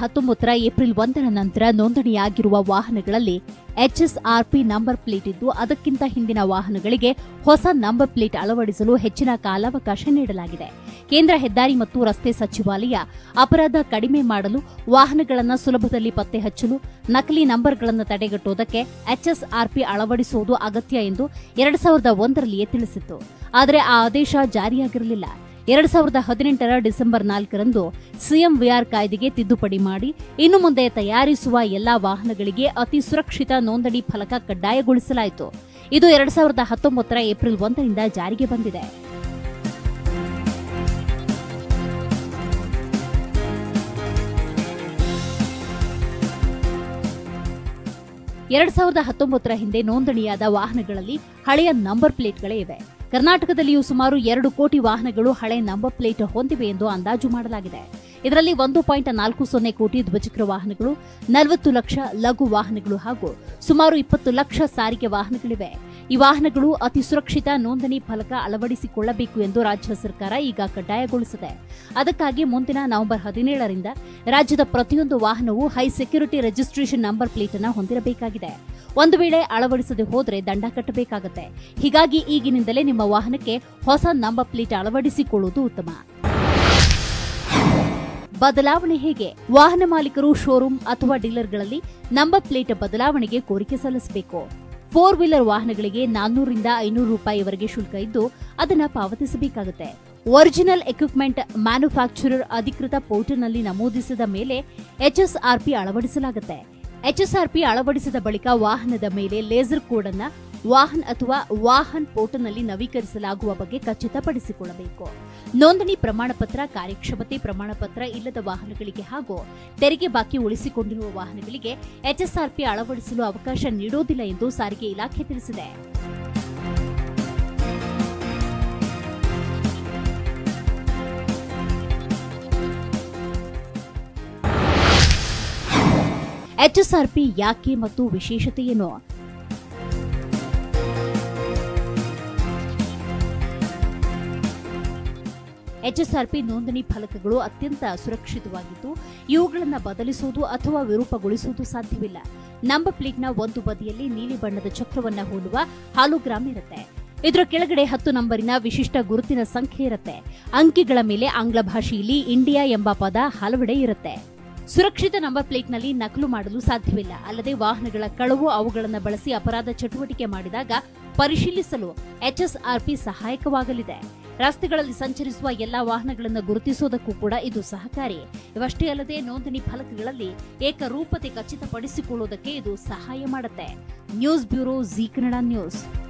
ಹತ್ತೊಂಬತ್ತರ ಏಪ್ರಿಲ್ ಒಂದರ ನಂತರ ನೋಂದಣಿಯಾಗಿರುವ ವಾಹನಗಳಲ್ಲಿ ಎಚ್ಎಸ್ಆರ್ಪಿ ನಂಬರ್ ಪ್ಲೇಟ್ ಇದ್ದು ಅದಕ್ಕಿಂತ ಹಿಂದಿನ ವಾಹನಗಳಿಗೆ ಹೊಸ ನಂಬರ್ ಪ್ಲೇಟ್ ಅಳವಡಿಸಲು ಹೆಚ್ಚಿನ ಕಾಲಾವಕಾಶ ನೀಡಲಾಗಿದೆ ಕೇಂದ್ರ ಹೆದ್ದಾರಿ ಮತ್ತು ರಸ್ತೆ ಸಚಿವಾಲಯ ಅಪರಾಧ ಕಡಿಮೆ ಮಾಡಲು ವಾಹನಗಳನ್ನು ಸುಲಭದಲ್ಲಿ ಪತ್ತೆ ಹಚ್ಚಲು ನಕಲಿ ನಂಬರ್ಗಳನ್ನು ತಡೆಗಟ್ಟುವುದಕ್ಕೆ ಎಚ್ಎಸ್ಆರ್ಪಿ ಅಳವಡಿಸುವುದು ಅಗತ್ಯ ಎಂದು ಎರಡು ಸಾವಿರದ ಒಂದರಲ್ಲಿಯೇ ತಿಳಿಸಿತ್ತು ಆದರೆ ಆ ಆದೇಶ ಜಾರಿಯಾಗಿರಲಿಲ್ಲ ಎರಡು ಸಾವಿರದ ಹದಿನೆಂಟರ ಡಿಸೆಂಬರ್ ನಾಲ್ಕರಂದು ಸಿಎಂ ವಿಆರ್ ಕಾಯ್ದೆಗೆ ತಿದ್ದುಪಡಿ ಮಾಡಿ ಇನ್ನು ಮುಂದೆ ತಯಾರಿಸುವ ಎಲ್ಲಾ ವಾಹನಗಳಿಗೆ ಅತಿ ಸುರಕ್ಷಿತ ನೋಂದಣಿ ಫಲಕ ಕಡ್ಡಾಯಗೊಳಿಸಲಾಯಿತು ಇದು ಎರಡು ಸಾವಿರದ ಹತ್ತೊಂಬತ್ತರ ಏಪ್ರಿಲ್ ಒಂದರಿಂದ ಜಾರಿಗೆ ಬಂದಿದೆ ಎರಡ್ ಸಾವಿರದ ಹತ್ತೊಂಬತ್ತರ ಹಿಂದೆ ನೋಂದಣಿಯಾದ ವಾಹನಗಳಲ್ಲಿ ಹಳೆಯ ನಂಬರ್ ಪ್ಲೇಟ್ಗಳೇ ಇವೆ ಕರ್ನಾಟಕದಲ್ಲಿಯೂ ಸುಮಾರು ಎರಡು ಕೋಟಿ ವಾಹನಗಳು ಹಳೆ ನಂಬರ್ ಪ್ಲೇಟ್ ಹೊಂದಿವೆ ಎಂದು ಅಂದಾಜು ಮಾಡಲಾಗಿದೆ ಇದರಲ್ಲಿ ಒಂದು ಪಾಯಿಂಟ್ ನಾಲ್ಕು ಸೊನ್ನೆ ಕೋಟಿ ದ್ವಿಚಕ್ರ ವಾಹನಗಳು ನಲವತ್ತು ಲಕ್ಷ ಲಘು ವಾಹನಗಳು ಹಾಗೂ ಸುಮಾರು ಇಪ್ಪತ್ತು ಲಕ್ಷ ಸಾರಿಗೆ ವಾಹನಗಳಿವೆ ಈ ವಾಹನಗಳು ಅತಿ ಸುರಕ್ಷಿತ ನೋಂದಣಿ ಫಲಕ ಅಳವಡಿಸಿಕೊಳ್ಳಬೇಕು ಎಂದು ರಾಜ್ಯ ಸರ್ಕಾರ ಈಗ ಕಡ್ಡಾಯಗೊಳಿಸಿದೆ ಅದಕ್ಕಾಗಿ ಮುಂದಿನ ನವೆಂಬರ್ ಹದಿನೇಳರಿಂದ ರಾಜ್ಯದ ಪ್ರತಿಯೊಂದು ವಾಹನವು high security registration number plate ಅನ್ನು ಹೊಂದಿರಬೇಕಾಗಿದೆ ಒಂದು ವೇಳೆ ಅಳವಡಿಸದೆ ಹೋದರೆ ದಂಡ ಕಟ್ಟಬೇಕಾಗುತ್ತೆ ಹೀಗಾಗಿ ಈಗಿನಿಂದಲೇ ನಿಮ್ಮ ವಾಹನಕ್ಕೆ ಹೊಸ ನಂಬರ್ ಪ್ಲೇಟ್ ಅಳವಡಿಸಿಕೊಳ್ಳುವುದು ಉತ್ತಮ ಬದಲಾವಣೆ ಹೇಗೆ ವಾಹನ ಮಾಲೀಕರು ಶೋರೂಮ್ ಅಥವಾ ಡೀಲರ್ಗಳಲ್ಲಿ ನಂಬರ್ ಪ್ಲೇಟ್ ಬದಲಾವಣೆಗೆ ಕೋರಿಕೆ ಸಲ್ಲಿಸಬೇಕು ಫೋರ್ ವೀಲರ್ ವಾಹನಗಳಿಗೆ ನಾನ್ನೂರಿಂದ ಐನೂರು ರೂಪಾಯಿವರೆಗೆ ಶುಲ್ಕ ಇದ್ದು ಅದನ್ನು ಪಾವತಿಸಬೇಕಾಗುತ್ತೆ ಒರಿಜಿನಲ್ ಎಕ್ವಿಪ್ಮೆಂಟ್ ಮ್ಯಾನುಫ್ಯಾಕ್ಚರರ್ ಅಧಿಕೃತ ಪೋರ್ಟಲ್ನಲ್ಲಿ ನಮೂದಿಸಿದ ಮೇಲೆ ಎಚ್ಎಸ್ಆರ್ಪಿ ಅಳವಡಿಸಲಾಗುತ್ತೆ ಎಚ್ಎಸ್ಆರ್ಪಿ ಅಳವಡಿಸಿದ ಬಳಿಕ ವಾಹನದ ಮೇಲೆ ಲೇಸರ್ ಕೋಡ್ ಅನ್ನ ವಾಹನ್ ಅಥವಾ ವಾಹನ್ ಪೋರ್ಟಲ್ನಲ್ಲಿ ನವೀಕರಿಸಲಾಗುವ ಬಗ್ಗೆ ಖಚಿತಪಡಿಸಿಕೊಳ್ಳಬೇಕು ನೋಂದಣಿ ಪ್ರಮಾಣ ಪತ್ರ ಕಾರ್ಯಕ್ಷಮತೆ ಪ್ರಮಾಣ ಪತ್ರ ಇಲ್ಲದ ವಾಹನಗಳಿಗೆ ಹಾಗೂ ತೆರಿಗೆ ಬಾಕಿ ಉಳಿಸಿಕೊಂಡಿರುವ ವಾಹನಗಳಿಗೆ ಎಚ್ಎಸ್ಆರ್ಪಿ ಅಳವಡಿಸಲು ಅವಕಾಶ ನೀಡೋದಿಲ್ಲ ಎಂದು ಸಾರಿಗೆ ಇಲಾಖೆ ತಿಳಿಸಿದೆ ಎಚ್ಎಸ್ಆರ್ಪಿ ಯಾಕೆ ಮತ್ತು ವಿಶೇಷತೆ ಏನು ಎಚ್ಎಸ್ಆರ್ಪಿ ನೋಂದಣಿ ಫಲಕಗಳು ಅತ್ಯಂತ ಸುರಕ್ಷಿತವಾಗಿದ್ದು ಇವುಗಳನ್ನು ಬದಲಿಸುವುದು ಅಥವಾ ವಿರೂಪಗೊಳಿಸುವುದು ಸಾಧ್ಯವಿಲ್ಲ ನಂಬರ್ ಪ್ಲೇಟ್ನ ಒಂದು ಬದಿಯಲ್ಲಿ ನೀಲಿ ಬಣ್ಣದ ಚಕ್ರವನ್ನ ಹೋಲುವ ಹಾಲೋಗ್ರಾಮ್ ಇರುತ್ತೆ ಇದರ ಕೆಳಗಡೆ ಹತ್ತು ನಂಬರಿನ ವಿಶಿಷ್ಟ ಗುರುತಿನ ಸಂಖ್ಯೆ ಇರುತ್ತೆ ಅಂಕಿಗಳ ಮೇಲೆ ಆಂಗ್ಲ ಭಾಷೆಯಲ್ಲಿ ಇಂಡಿಯಾ ಎಂಬ ಪದ ಹಲವೆಡೆ ಇರುತ್ತೆ ಸುರಕ್ಷಿತ ನಂಬರ್ ಪ್ಲೇಟ್ನಲ್ಲಿ ನಕಲು ಮಾಡಲು ಸಾಧ್ಯವಿಲ್ಲ ಅಲ್ಲದೆ ವಾಹನಗಳ ಕಳವು ಅವುಗಳನ್ನು ಬಳಸಿ ಅಪರಾಧ ಚಟುವಟಿಕೆ ಮಾಡಿದಾಗ ಪರಿಶೀಲಿಸಲು ಎಚ್ಎಸ್ಆರ್ಪಿ ಸಹಾಯಕವಾಗಲಿದೆ ರಸ್ತೆಗಳಲ್ಲಿ ಸಂಚರಿಸುವ ಎಲ್ಲಾ ವಾಹನಗಳನ್ನು ಗುರುತಿಸುವುದಕ್ಕೂ ಕೂಡ ಇದು ಸಹಕಾರಿ ಇವಷ್ಟೇ ಅಲ್ಲದೆ ನೋಂದಣಿ ಫಲಕಗಳಲ್ಲಿ ಏಕರೂಪತೆ ಖಚಿತಪಡಿಸಿಕೊಳ್ಳುವುದಕ್ಕೆ ಇದು ಸಹಾಯ ಮಾಡುತ್ತೆ news bureau Zee Kannada news